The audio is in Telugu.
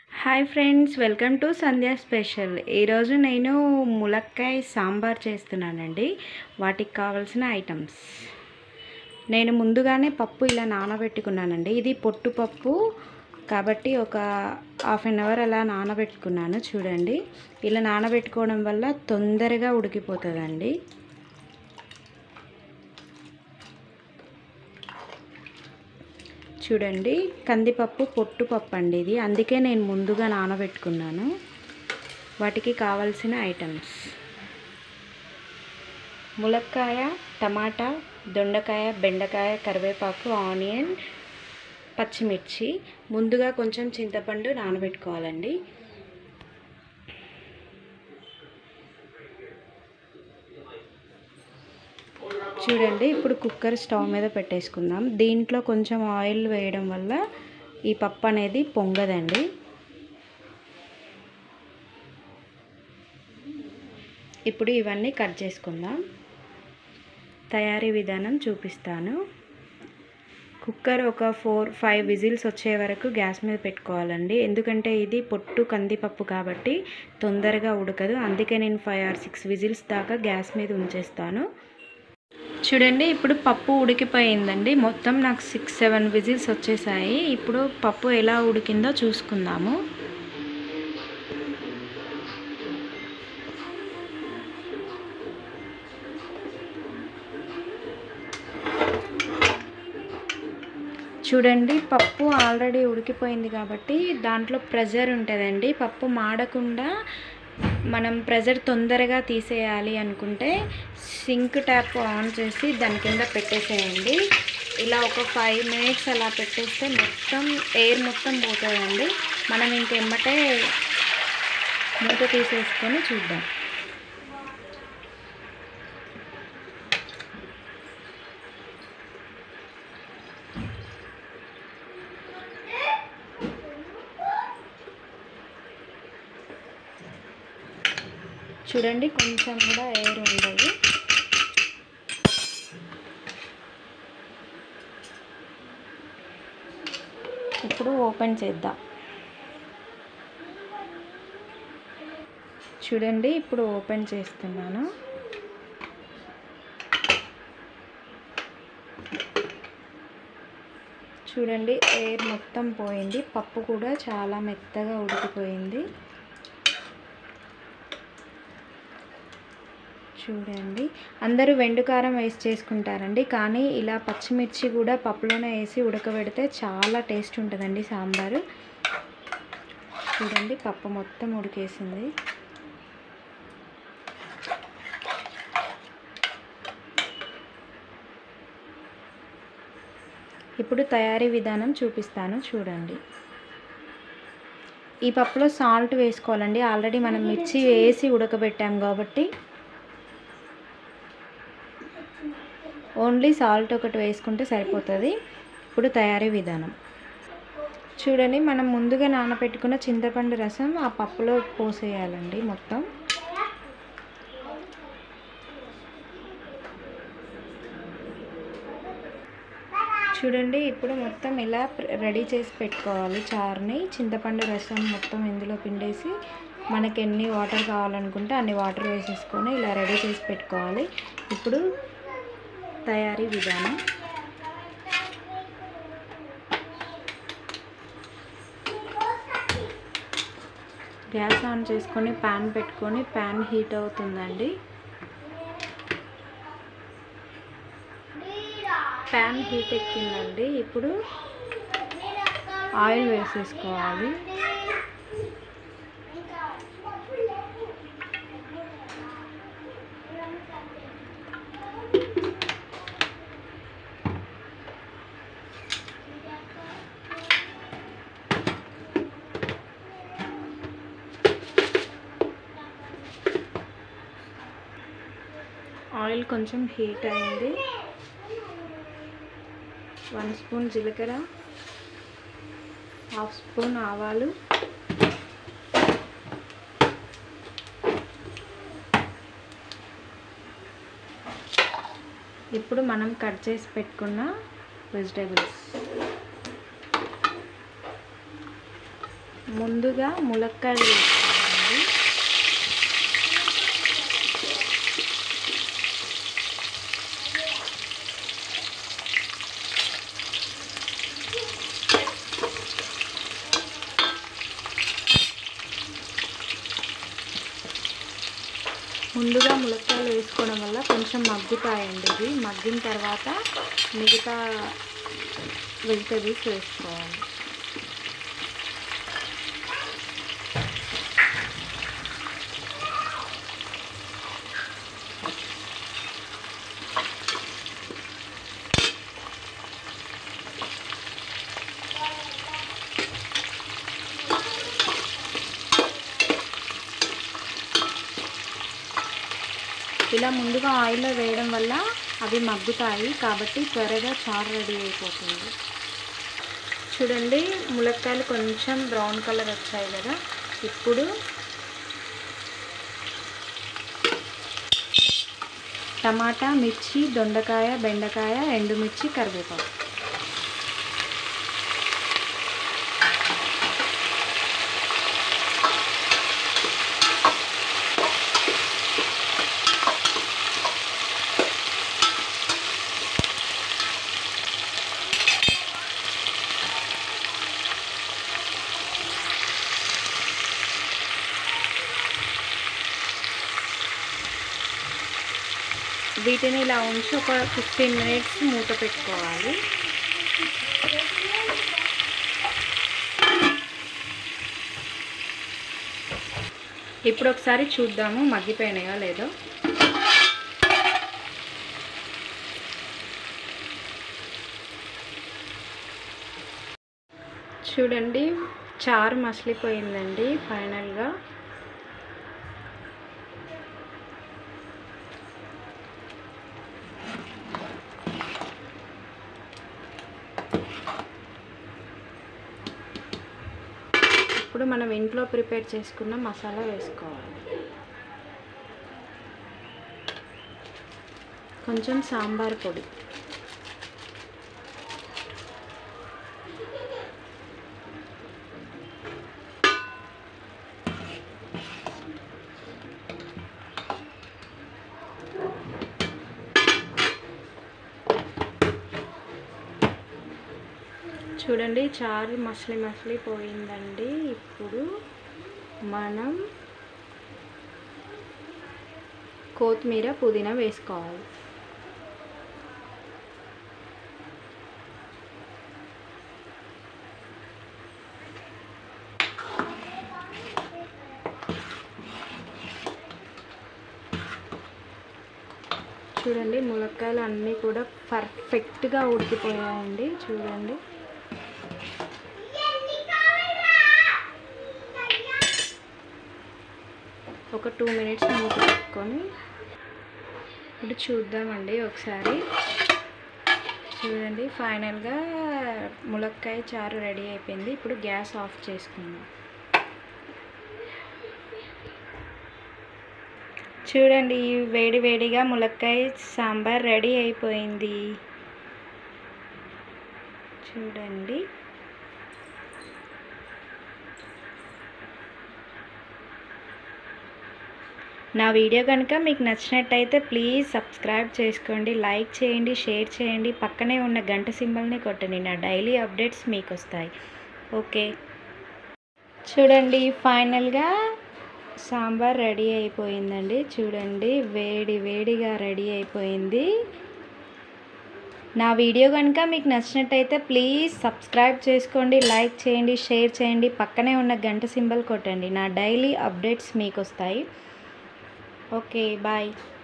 hi friends welcome to Sandhya special ఈరోజు నేను ములక్కాయ సాంబార్ చేస్తున్నానండి వాటికి కావాల్సిన ఐటమ్స్ నేను ముందుగానే పప్పు ఇలా నానబెట్టుకున్నానండి ఇది పొట్టు పప్పు కాబట్టి ఒక హాఫ్ అన్ అవర్ అలా నానబెట్టుకున్నాను చూడండి ఇలా నానబెట్టుకోవడం వల్ల తొందరగా ఉడికిపోతుందండి చూడండి కందిపప్పు పొట్టు పప్పు అండి ఇది అందుకే నేను ముందుగా నానబెట్టుకున్నాను వాటికి కావాల్సిన ఐటమ్స్ ములక్కాయ టమాటా దొండకాయ బెండకాయ కరివేపాకు ఆనియన్ పచ్చిమిర్చి ముందుగా కొంచెం చింతపండు నానబెట్టుకోవాలండి చూడండి ఇప్పుడు కుక్కర్ స్టవ్ మీద పెట్టేసుకుందాం దీంట్లో కొంచెం ఆయిల్ వేయడం వల్ల ఈ పప్పు అనేది పొంగదండి ఇప్పుడు ఇవన్నీ కట్ చేసుకుందాం తయారీ విధానం చూపిస్తాను కుక్కర్ ఒక ఫోర్ ఫైవ్ విజిల్స్ వచ్చే వరకు గ్యాస్ మీద పెట్టుకోవాలండి ఎందుకంటే ఇది పొట్టు కందిపప్పు కాబట్టి తొందరగా ఉడకదు అందుకే నేను ఫైవ్ ఆర్ సిక్స్ విజిల్స్ దాకా గ్యాస్ మీద ఉంచేస్తాను చూడండి ఇప్పుడు పప్పు ఉడికిపోయిందండి మొత్తం నాకు సిక్స్ సెవెన్ విజిల్స్ వచ్చేసాయి ఇప్పుడు పప్పు ఎలా ఉడికిందో చూసుకుందాము చూడండి పప్పు ఆల్రెడీ ఉడికిపోయింది కాబట్టి దాంట్లో ప్రెజర్ ఉంటుందండి పప్పు మాడకుండా మనం ప్రెజర్ తొందరగా తీసేయాలి అనుకుంటే సింక్ ట్యాప్ ఆన్ చేసి దాని కింద పెట్టేసేయండి ఇలా ఒక ఫైవ్ మినిట్స్ అలా పెట్టేస్తే మొత్తం ఎయిర్ మొత్తం పోతుందండి మనం ఇంకెమ్మటే మూత తీసేసుకొని చూద్దాం చూడండి కొంచెం కూడా ఎయిర్ ఉండదు ఇప్పుడు ఓపెన్ చేద్దాం చూడండి ఇప్పుడు ఓపెన్ చేస్తున్నాను చూడండి ఎయిర్ మొత్తం పోయింది పప్పు కూడా చాలా మెత్తగా ఉడికిపోయింది చూడండి అందరూ వెండుకారం వేసి చేసుకుంటారండి కానీ ఇలా పచ్చిమిర్చి కూడా పప్పులోనే వేసి ఉడకబెడితే చాలా టేస్ట్ ఉంటుందండి సాంబారు చూడండి పప్పు మొత్తం ఉడికేసింది ఇప్పుడు తయారీ విధానం చూపిస్తాను చూడండి ఈ పప్పులో సాల్ట్ వేసుకోవాలండి ఆల్రెడీ మనం మిర్చి వేసి ఉడకబెట్టాం కాబట్టి ఓన్లీ సాల్ట్ ఒకటి వేసుకుంటే సరిపోతుంది ఇప్పుడు తయారీ విధానం చూడండి మనం ముందుగా నానబెట్టుకున్న చింతపండు రసం ఆ పప్పులో పోసేయాలండి మొత్తం చూడండి ఇప్పుడు మొత్తం ఇలా రెడీ చేసి పెట్టుకోవాలి చారుని చింతపండు రసం మొత్తం ఇందులో పిండేసి మనకి ఎన్ని వాటర్ కావాలనుకుంటే అన్ని వాటర్ వేసేసుకొని ఇలా రెడీ చేసి పెట్టుకోవాలి ఇప్పుడు తయారీ విధానం గ్యాస్ ఆన్ చేసుకొని ప్యాన్ పెట్టుకొని ప్యాన్ హీట్ అవుతుందండి ప్యాన్ హీట్ ఎక్కిందండి ఇప్పుడు ఆయిల్ వేసేసుకోవాలి ఆయిల్ కొంచెం హీట్ అయింది వన్ స్పూన్ జీలకర్ర హాఫ్ స్పూన్ ఆవాలు ఇప్పుడు మనం కట్ చేసి పెట్టుకున్న వెజిటేబుల్స్ ముందుగా ములక్కాయలు వేసుకోవాలండి ముందుగా ములక్కాయలు వేసుకోవడం వల్ల కొంచెం మగ్గుతాయండి ఇవి మగ్గిన తర్వాత మిగతా వెజిటేబుల్స్ వేసుకోవాలి ఇలా ముందుగా ఆయిల్లో వేయడం వల్ల అవి మగ్గుతాయి కాబట్టి త్వరగా చారు రెడీ అయిపోతుంది చూడండి ములక్కాయలు కొంచెం బ్రౌన్ కలర్ వచ్చాయి కదా ఇప్పుడు టమాటా మిర్చి దొండకాయ బెండకాయ ఎండుమిర్చి కరివేపాకు వీటిని ఇలా ఉంచి ఒక ఫిఫ్టీన్ మినిట్స్ మూత పెట్టుకోవాలి ఇప్పుడు ఒకసారి చూద్దాము మగ్గిపోయినాయో లేదో చూడండి చారు మసిలిపోయిందండి ఫైనల్గా ఇప్పుడు మనం ఇంట్లో ప్రిపేర్ చేసుకున్న మసాలా వేసుకోవాలి కొంచెం సాంబార్ పొడి చూడండి చారు మసిలి మసిలి పోయిందండి ఇప్పుడు మనం కొత్తిమీర పుదీనా వేసుకోవాలి చూడండి ములక్కాయలు అన్నీ కూడా పర్ఫెక్ట్గా ఉడికిపోయాయండి చూడండి ఒక టూ మినిట్స్ మూత పెట్టుకొని ఇప్పుడు చూద్దామండి ఒకసారి చూడండి ఫైనల్గా ములక్కాయ చారు రెడీ అయిపోయింది ఇప్పుడు గ్యాస్ ఆఫ్ చేసుకుందాం చూడండి వేడి వేడిగా ములక్కాయ సాంబార్ రెడీ అయిపోయింది చూడండి నా వీడియో కనుక మీకు నచ్చినట్టయితే ప్లీజ్ సబ్స్క్రైబ్ చేసుకోండి లైక్ చేయండి షేర్ చేయండి పక్కనే ఉన్న గంట సింబల్ని కొట్టండి నా డైలీ అప్డేట్స్ మీకు వస్తాయి ఓకే చూడండి ఫైనల్గా సాంబార్ రెడీ అయిపోయిందండి చూడండి వేడి వేడిగా రెడీ అయిపోయింది నా వీడియో కనుక మీకు నచ్చినట్టయితే ప్లీజ్ సబ్స్క్రైబ్ చేసుకోండి లైక్ చేయండి షేర్ చేయండి పక్కనే ఉన్న గంట సింబల్ కొట్టండి నా డైలీ అప్డేట్స్ మీకు వస్తాయి ఓకే బాయ్